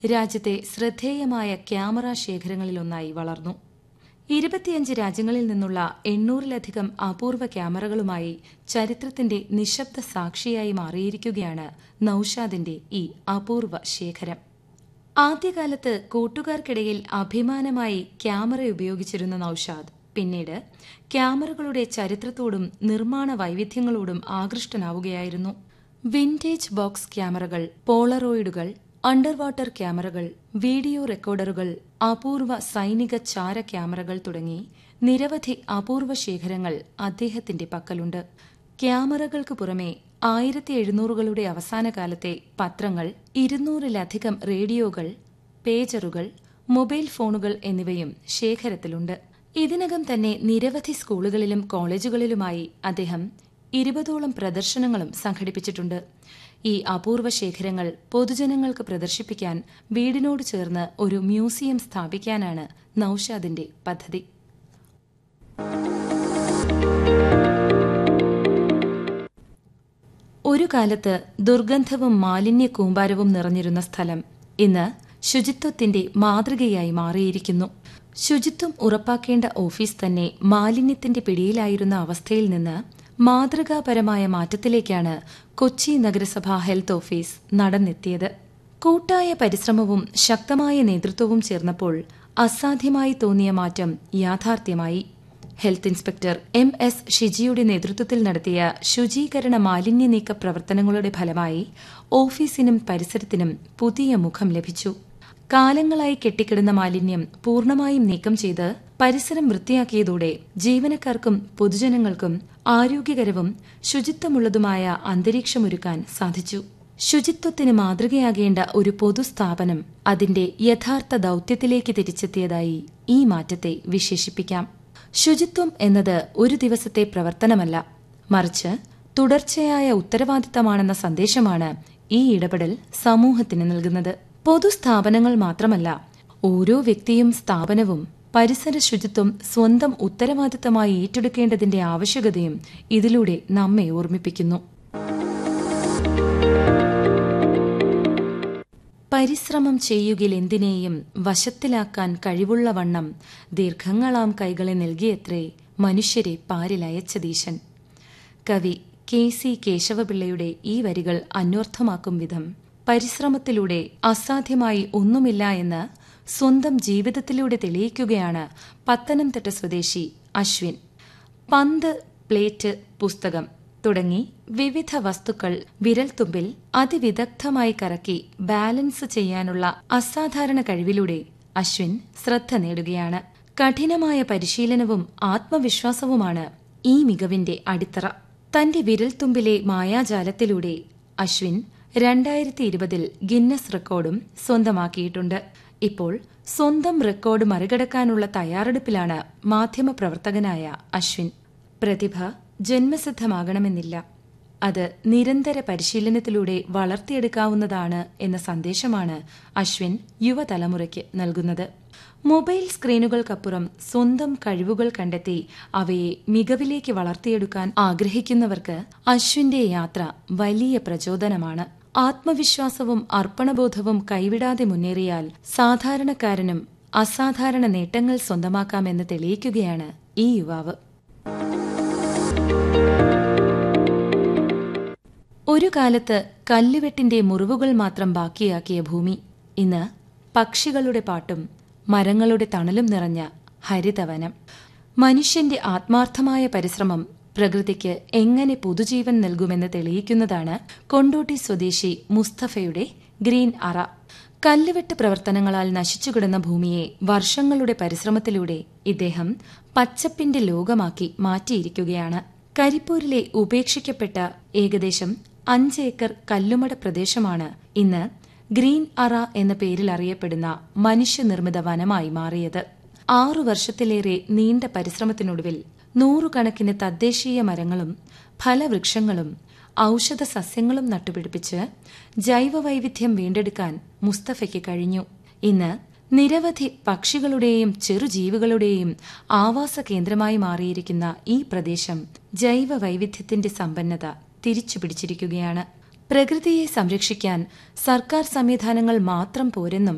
രാജ്യത്തെ ശ്രദ്ധേയമായ ക്യാമറ ശേഖരങ്ങളിലൊന്നായി വളർന്നു ഇരുപത്തിയഞ്ച് രാജ്യങ്ങളിൽ നിന്നുള്ള എണ്ണൂറിലധികം അപൂർവ ക്യാമറകളുമായി ചരിത്രത്തിന്റെ നിശബ്ദ സാക്ഷിയായി മാറിയിരിക്കുകയാണ് നൌഷാദിന്റെ ഈ അപൂർവ ശേഖരം ആദ്യകാലത്ത് കൂട്ടുകാർക്കിടയിൽ അഭിമാനമായി ക്യാമറ ഉപയോഗിച്ചിരുന്ന നൌഷാദ് പിന്നീട് ക്യാമറകളുടെ ചരിത്രത്തോടും നിർമ്മാണ വൈവിധ്യങ്ങളോടും ആകൃഷ്ടനാവുകയായിരുന്നു വിന്റേജ് ബോക്സ് ക്യാമറകൾ പോളറോയിഡുകൾ അണ്ടർ വാട്ടർ ക്യാമറകൾ വീഡിയോ റെക്കോർഡറുകൾ അപൂർവ സൈനിക ചാര ക്യാമറകൾ തുടങ്ങി നിരവധി അപൂർവ ശേഖരങ്ങൾ അദ്ദേഹത്തിന്റെ പക്കലുണ്ട് ക്യാമറകൾക്ക് പുറമെ ആയിരത്തി എഴുന്നൂറുകളുടെ അവസാന കാലത്തെ പത്രങ്ങൾ ഇരുന്നൂറിലധികം റേഡിയോകൾ പേജറുകൾ മൊബൈൽ ഫോണുകൾ എന്നിവയും ശേഖരത്തിലുണ്ട് ഇതിനകം തന്നെ നിരവധി സ്കൂളുകളിലും കോളേജുകളിലുമായി അദ്ദേഹം ഇരുപതോളം പ്രദർശനങ്ങളും സംഘടിപ്പിച്ചിട്ടുണ്ട് ഈ അപൂർവ ശേഖരങ്ങൾ പൊതുജനങ്ങൾക്ക് പ്രദർശിപ്പിക്കാൻ വീടിനോട് ചേർന്ന് ഒരു മ്യൂസിയം സ്ഥാപിക്കാനാണ് നൌഷാദിന്റെ പദ്ധതി ഒരു കാലത്ത് ദുർഗന്ധവും മാലിന്യ കൂമ്പാരവും നിറഞ്ഞിരുന്ന സ്ഥലം ഇന്ന് ശുചിത്വത്തിന്റെ മാതൃകയായി മാറിയിരിക്കുന്നു ശുചിത്വം ഉറപ്പാക്കേണ്ട ഓഫീസ് തന്നെ മാലിന്യത്തിന്റെ പിടിയിലായിരുന്ന അവസ്ഥയിൽ നിന്ന് മാതൃകാപരമായ മാറ്റത്തിലേക്കാണ് കൊച്ചി നഗരസഭ ഹെൽത്ത് ഓഫീസ് നടന്നെത്തിയത് കൂട്ടായ പരിശ്രമവും ശക്തമായ നേതൃത്വവും ചേർന്നപ്പോൾ അസാധ്യമായി തോന്നിയ മാറ്റം യാഥാർത്ഥ്യമായി ഹെൽത്ത് ഇൻസ്പെക്ടർ എം എസ് ഷിജിയുടെ നേതൃത്വത്തിൽ നടത്തിയ ശുചീകരണ മാലിന്യ നീക്ക പ്രവർത്തനങ്ങളുടെ ഫലമായി ഓഫീസിനും പരിസരത്തിനും പുതിയ മുഖം ലഭിച്ചു കാലങ്ങളായി കെട്ടിക്കിടന്ന മാലിന്യം പൂർണ്ണമായും നീക്കം ചെയ്ത് പരിസരം വൃത്തിയാക്കിയതോടെ ജീവനക്കാർക്കും പൊതുജനങ്ങൾക്കും ആരോഗ്യകരവും ശുചിത്വമുള്ളതുമായ അന്തരീക്ഷമൊരുക്കാൻ സാധിച്ചു ശുചിത്വത്തിന് മാതൃകയാകേണ്ട ഒരു പൊതുസ്ഥാപനം അതിന്റെ യഥാർത്ഥ ദൌത്യത്തിലേക്ക് തിരിച്ചെത്തിയതായി ഈ മാറ്റത്തെ വിശേഷിപ്പിക്കാം ശുചിത്വം എന്നത് ഒരു ദിവസത്തെ പ്രവർത്തനമല്ല മറിച്ച് തുടർച്ചയായ ഉത്തരവാദിത്തമാണെന്ന സന്ദേശമാണ് ഈ ഇടപെടൽ സമൂഹത്തിന് നൽകുന്നത് പൊതുസ്ഥാപനങ്ങൾ മാത്രമല്ല ഓരോ വ്യക്തിയും സ്ഥാപനവും പരിസര ശുചിത്വം സ്വന്തം ഉത്തരവാദിത്തമായി ഏറ്റെടുക്കേണ്ടതിന്റെ ആവശ്യകതയും ഇതിലൂടെ നമ്മെ ഓർമ്മിപ്പിക്കുന്നു പരിശ്രമം ചെയ്യുകിലെന്തിനേയും വശത്തിലാക്കാൻ കഴിവുള്ള വണ്ണം ദീർഘങ്ങളാം കൈകളെ നൽകിയത്രേ മനുഷ്യരെ പാരിലയച്ചതീശൻ കവി കെ സി കേശവപിള്ളയുടെ ഈ വരികൾ അന്വർത്ഥമാക്കും വിധം പരിശ്രമത്തിലൂടെ അസാധ്യമായി ഒന്നുമില്ല എന്ന് സ്വന്തം ജീവിതത്തിലൂടെ തെളിയിക്കുകയാണ് പത്തനംതിട്ട സ്വദേശി അശ്വിൻ പന്ത് പ്ലേറ്റ് പുസ്തകം തുടങ്ങി വിവിധ വസ്തുക്കൾ വിരൽത്തുമ്പിൽ അതിവിദഗ്ധമായി കറക്കി ബാലൻസ് ചെയ്യാനുള്ള അസാധാരണ കഴിവിലൂടെ അശ്വിൻ ശ്രദ്ധ നേടുകയാണ് കഠിനമായ പരിശീലനവും ആത്മവിശ്വാസവുമാണ് ഈ മികവിന്റെ അടിത്തറ തന്റെ വിരൽത്തുമ്പിലെ മായാജാലത്തിലൂടെ അശ്വിൻ രണ്ടായിരത്തി ഇരുപതിൽ ഗിന്നസ് റെക്കോർഡും സ്വന്തമാക്കിയിട്ടുണ്ട് ഇപ്പോൾ സ്വന്തം റെക്കോർഡ് മറികടക്കാനുള്ള തയ്യാറെടുപ്പിലാണ് മാധ്യമപ്രവർത്തകനായ അശ്വിൻ പ്രതിഭ ജന്മസിദ്ധമാകണമെന്നില്ല അത് നിരന്തര പരിശീലനത്തിലൂടെ വളർത്തിയെടുക്കാവുന്നതാണ് എന്ന സന്ദേശമാണ് അശ്വിൻ യുവതലമുറയ്ക്ക് നൽകുന്നത് മൊബൈൽ സ്ക്രീനുകൾക്കപ്പുറം സ്വന്തം കഴിവുകൾ കണ്ടെത്തി അവയെ മികവിലേക്ക് വളർത്തിയെടുക്കാൻ ആഗ്രഹിക്കുന്നവർക്ക് അശ്വിന്റെ യാത്ര വലിയ പ്രചോദനമാണ് ആത്മവിശ്വാസവും അർപ്പണബോധവും കൈവിടാതെ മുന്നേറിയാൽ സാധാരണക്കാരനും അസാധാരണ നേട്ടങ്ങൾ സ്വന്തമാക്കാമെന്ന് തെളിയിക്കുകയാണ് ഈ യുവാവ് ഒരു കാലത്ത് കല്ലുവെട്ടിന്റെ മുറിവുകൾ മാത്രം ബാക്കിയാക്കിയ ഭൂമി ഇന്ന് പക്ഷികളുടെ പാട്ടും മരങ്ങളുടെ തണലും നിറഞ്ഞ ഹരിതവനം മനുഷ്യന്റെ ആത്മാർത്ഥമായ പരിശ്രമം പ്രകൃതിക്ക് എങ്ങനെ പുതുജീവൻ നൽകുമെന്ന് തെളിയിക്കുന്നതാണ് കൊണ്ടോട്ടി സ്വദേശി മുസ്തഫയുടെ ഗ്രീൻ അറ കല്ലുവെട്ട് പ്രവർത്തനങ്ങളാൽ നശിച്ചുകിടന്ന ഭൂമിയെ വർഷങ്ങളുടെ പരിശ്രമത്തിലൂടെ ഇദ്ദേഹം പച്ചപ്പിന്റെ ലോകമാക്കി മാറ്റിയിരിക്കുകയാണ് കരിപ്പൂരിലെ ഉപേക്ഷിക്കപ്പെട്ട ഏകദേശം അഞ്ച് ഏക്കർ കല്ലുമട പ്രദേശമാണ് ഇന്ന് ഗ്രീൻ അറ എന്ന പേരിൽ അറിയപ്പെടുന്ന മനുഷ്യനിർമ്മിത വനമായി മാറിയത് ആറു വർഷത്തിലേറെ നീണ്ട പരിശ്രമത്തിനൊടുവിൽ നൂറുകണക്കിന് തദ്ദേശീയ മരങ്ങളും ഫലവൃക്ഷങ്ങളും ഔഷധ സസ്യങ്ങളും നട്ടുപിടിപ്പിച്ച് ജൈവവൈവിധ്യം വീണ്ടെടുക്കാൻ മുസ്തഫയ്ക്ക് കഴിഞ്ഞു ഇന്ന് നിരവധി പക്ഷികളുടെയും ചെറുജീവികളുടെയും ആവാസ കേന്ദ്രമായി മാറിയിരിക്കുന്ന ഈ പ്രദേശം ജൈവവൈവിധ്യത്തിന്റെ സമ്പന്നത തിരിച്ചുപിടിച്ചിരിക്കുകയാണ് പ്രകൃതിയെ സംരക്ഷിക്കാൻ സർക്കാർ സംവിധാനങ്ങൾ മാത്രം പോരെന്നും